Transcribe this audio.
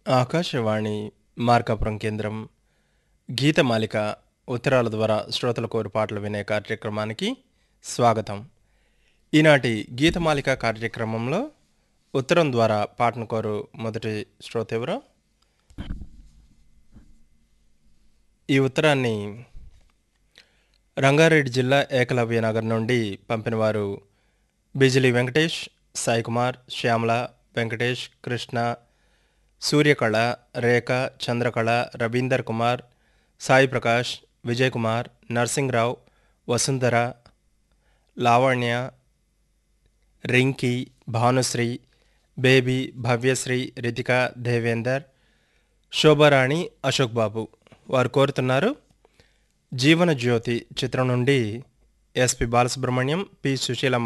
ఆకాశవాణి మార్కాపురం కేంద్రం గీతమాలిక ఉత్తరాల ద్వారా శ్రోతల కోరు పాటలు వినే కార్యక్రమానికి స్వాగతం ఈనాటి గీతమాలిక కార్యక్రమంలో ఉత్తరం ద్వారా పాటను కోరు మొదటి శ్రోత ఎవరు ఈ ఉత్తరాన్ని రంగారెడ్డి జిల్లా ఏకలవ్య నగర్ నుండి పంపినవారు బిజిలి వెంకటేష్ సాయి కుమార్ శ్యామల వెంకటేష్ కృష్ణ సూర్యకళ రేఖ చంద్రకళ రవీందర్ కుమార్ సాయి ప్రకాష్ విజయ్ కుమార్ నర్సింగ్రావు వసుంధర లావణ్య రింకీ భానుశ్రీ బేబీ భవ్యశ్రీ రితిక దేవేందర్ శోభారాణి అశోక్ బాబు వారు కోరుతున్నారు జీవన జ్యోతి చిత్రం నుండి ఎస్పి బాలసుబ్రహ్మణ్యం పి సుశీలమ్మ